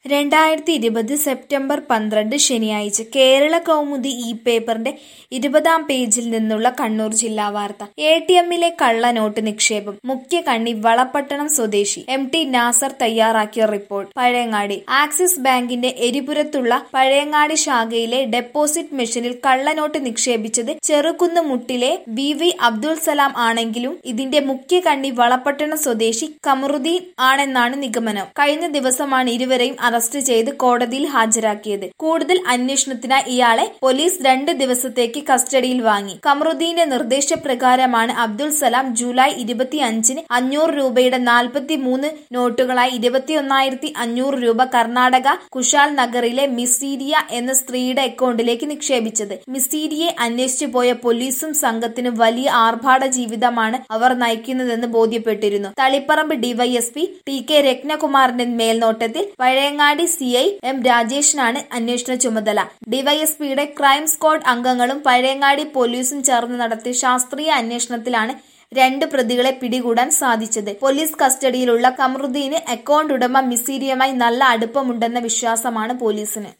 രണ്ടായിരത്തി ഇരുപത് സെപ്റ്റംബർ പന്ത്രണ്ട് ശനിയാഴ്ച കേരള കൗമുദി ഈ പേപ്പറിന്റെ ഇരുപതാം പേജിൽ നിന്നുള്ള കണ്ണൂർ ജില്ലാ വാർത്ത എ ടി എമ്മിലെ കള്ളനോട്ട് നിക്ഷേപം മുഖ്യ കണ്ണി വളപട്ടണം സ്വദേശി എം ടി നാസർ തയ്യാറാക്കിയ റിപ്പോർട്ട് പഴയങ്ങാടി ആക്സിസ് ബാങ്കിന്റെ എരിപുരത്തുള്ള പഴയങ്ങാടി ശാഖയിലെ ഡെപ്പോസിറ്റ് മെഷീനിൽ കള്ളനോട്ട് നിക്ഷേപിച്ചത് ചെറുകുന്ന് മുട്ടിലെ വി വി അബ്ദുൾ സലാം ആണെങ്കിലും ഇതിന്റെ മുഖ്യ കണ്ണി വളപട്ടണം സ്വദേശി കമറുദ്ദീൻ ആണെന്നാണ് നിഗമനം കഴിഞ്ഞ ദിവസമാണ് ഇരുവരെയും അറസ്റ്റ് ചെയ്ത് കോടതിയിൽ ഹാജരാക്കിയത് കൂടുതൽ അന്വേഷണത്തിനായി ഇയാളെ പോലീസ് രണ്ട് ദിവസത്തേക്ക് കസ്റ്റഡിയിൽ വാങ്ങി കമറുദ്ദീന്റെ നിർദ്ദേശപ്രകാരമാണ് അബ്ദുൾ സലാം ജൂലൈ ഇരുപത്തിയഞ്ചിന് അഞ്ഞൂറ് രൂപയുടെ നാൽപ്പത്തി മൂന്ന് നോട്ടുകളായി ഇരുപത്തിയൊന്നായിരത്തി അഞ്ഞൂറ് രൂപ കർണാടക കുശാൽ നഗറിലെ മിസീരിയ എന്ന സ്ത്രീയുടെ അക്കൗണ്ടിലേക്ക് നിക്ഷേപിച്ചത് മിസീരിയെ അന്വേഷിച്ചു പോയ പോലീസും സംഘത്തിനും വലിയ ആർഭാട ജീവിതമാണ് അവർ നയിക്കുന്നതെന്ന് ബോധ്യപ്പെട്ടിരുന്നു തളിപ്പറമ്പ് ഡിവൈഎസ്പി ടി കെ രത്നകുമാറിന്റെ മേൽനോട്ടത്തിൽ പഴയങ്ങാടി സി ഐ എം രാജേഷിനാണ് അന്വേഷണ ചുമതല ഡിവൈഎസ്പിയുടെ ക്രൈം സ്ക്വാഡ് അംഗങ്ങളും പഴയങ്ങാടി പോലീസും ചേർന്ന് നടത്തിയ ശാസ്ത്രീയ അന്വേഷണത്തിലാണ് രണ്ട് പ്രതികളെ പിടികൂടാൻ സാധിച്ചത് പോലീസ് കസ്റ്റഡിയിലുള്ള കമറുദ്ദീന് അക്കൗണ്ട് ഉടമ മിസീരിയുമായി നല്ല അടുപ്പമുണ്ടെന്ന വിശ്വാസമാണ് പോലീസിന്